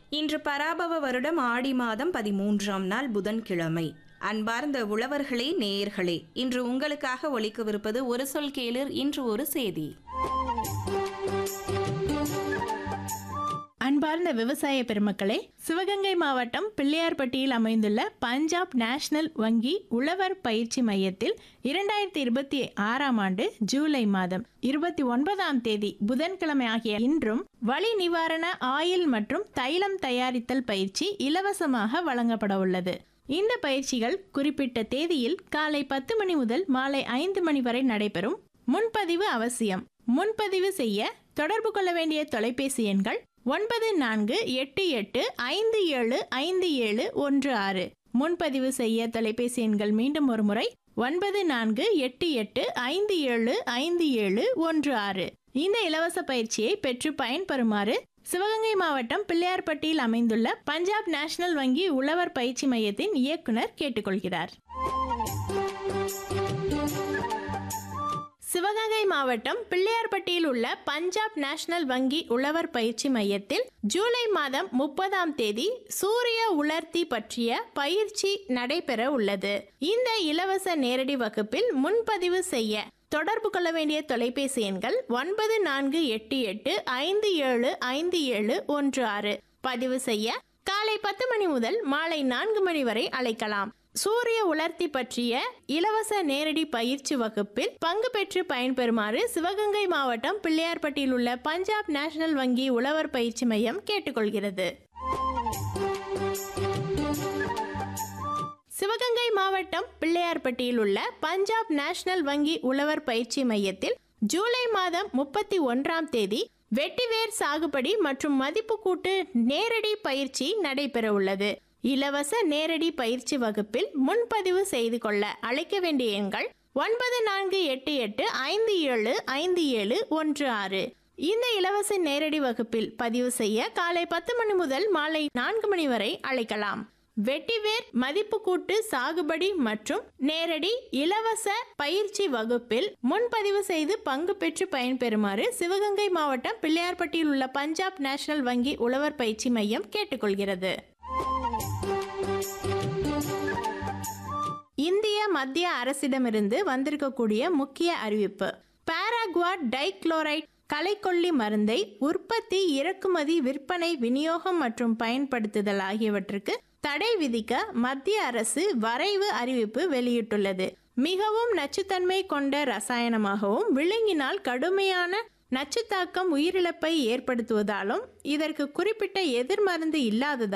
இன்று பராபவ வருடம் ஆடி மாதம் பதிமூன்றாம் நாள் புதன்கிழமை அன்பார்ந்த உழவர்களே நேயர்களே இன்று உங்களுக்காக ஒலிக்கவிருப்பது ஒரு சொல் கேளிர் இன்று ஒரு செய்தி அன்பார்ந்த விவசாய பெருமக்களே சிவகங்கை மாவட்டம் பிள்ளையார்பட்டியில் அமைந்துள்ள பஞ்சாப் நேஷனல் வங்கி உழவர் பயிற்சி மையத்தில் இரண்டாயிரத்தி இருபத்தி ஆறாம் ஆண்டு ஜூலை மாதம் இருபத்தி ஒன்பதாம் தேதி புதன்கிழமை ஆகிய இன்றும் வலி நிவாரண ஆயில் மற்றும் தைலம் தயாரித்தல் பயிற்சி இலவசமாக வழங்கப்பட உள்ளது இந்த பயிற்சிகள் குறிப்பிட்ட தேதியில் காலை பத்து மணி முதல் மாலை ஐந்து மணி வரை நடைபெறும் முன்பதிவு அவசியம் முன்பதிவு செய்ய தொடர்பு கொள்ள வேண்டிய தொலைபேசி எண்கள் ஒன்பது நான்கு எட்டு எட்டு ஐந்து ஏழு ஐந்து ஏழு ஒன்று ஆறு முன்பதிவு செய்ய தொலைபேசி எண்கள் மீண்டும் ஒரு முறை ஒன்பது நான்கு எட்டு எட்டு ஐந்து ஏழு ஐந்து ஏழு ஒன்று ஆறு இந்த இலவச பயிற்சியை பெற்று பயன்பெறுமாறு சிவகங்கை மாவட்டம் பிள்ளையார்பட்டியில் அமைந்துள்ள பஞ்சாப் நேஷனல் வங்கி உழவர் பயிற்சி மையத்தின் இயக்குனர் கேட்டுக்கொள்கிறார் சிவகங்கை மாவட்டம் பிள்ளையார்பட்டியில் உள்ள பஞ்சாப் நேஷனல் வங்கி உழவர் பயிற்சி மையத்தில் ஜூலை மாதம் முப்பதாம் தேதி சூரிய உலர்த்தி பற்றிய பயிற்சி நடைபெற உள்ளது இந்த இலவச நேரடி வகுப்பில் முன்பதிவு செய்ய தொடர்பு கொள்ள வேண்டிய தொலைபேசி எண்கள் ஒன்பது நான்கு எட்டு எட்டு ஐந்து ஏழு ஐந்து ஏழு ஒன்று ஆறு பதிவு செய்ய காலை பத்து மணி முதல் மாலை நான்கு மணி வரை அழைக்கலாம் சூரிய உலர்த்தி பற்றிய இலவச நேரடி பயிற்சி வகுப்பில் பங்கு பெற்று பயன்பெறுமாறு சிவகங்கை மாவட்டம் பிள்ளையார்பட்டியில் உள்ள பஞ்சாப் நேஷனல் வங்கி உழவர் பயிற்சி மையம் கேட்டுக்கொள்கிறது சிவகங்கை மாவட்டம் பிள்ளையார்பட்டியில் உள்ள பஞ்சாப் நேஷனல் வங்கி உழவர் பயிற்சி மையத்தில் ஜூலை மாதம் முப்பத்தி ஒன்றாம் தேதி வெட்டிவேர் சாகுபடி மற்றும் மதிப்பு கூட்டு நேரடி பயிற்சி நடைபெற உள்ளது இலவச நேரடி பயிற்சி வகுப்பில் முன்பதிவு செய்து கொள்ள அழைக்க வேண்டிய எண்கள் ஒன்பது நான்கு எட்டு எட்டு ஐந்து ஏழு ஐந்து ஏழு ஒன்று ஆறு இந்த இலவச நேரடி வகுப்பில் பதிவு செய்ய காலை பத்து மணி முதல் மாலை நான்கு மணி வரை அழைக்கலாம் வெட்டிவேர் மதிப்பு கூட்டு சாகுபடி மற்றும் நேரடி இலவச பயிற்சி வகுப்பில் முன்பதிவு செய்து பங்கு பெற்று பயன்பெறுமாறு சிவகங்கை மாவட்டம் பிள்ளையார்பட்டியில் உள்ள பஞ்சாப் நேஷனல் வங்கி உழவர் பயிற்சி மையம் கேட்டுக்கொள்கிறது இந்திய மத்திய அரசிடமிருந்து வந்திருக்கக்கூடிய முக்கிய அறிவிப்பு பாராகுவா டைக்ளோரைட் களைக்கொல்லி மருந்தை உற்பத்தி இறக்குமதி விற்பனை விநியோகம் மற்றும் பயன்படுத்துதல் ஆகியவற்றுக்கு தடை விதிக்க மத்திய அரசு வரைவு அறிவிப்பு வெளியிட்டுள்ளது மிகவும் நச்சுத்தன்மை கொண்ட ரசாயனமாகவும் விழுங்கினால் கடுமையான நச்சுத்தாக்கம் உயிரிழப்பை ஏற்படுத்துவதாலும் இதற்கு குறிப்பிட்ட எதிர்மருந்து இல்லாததால்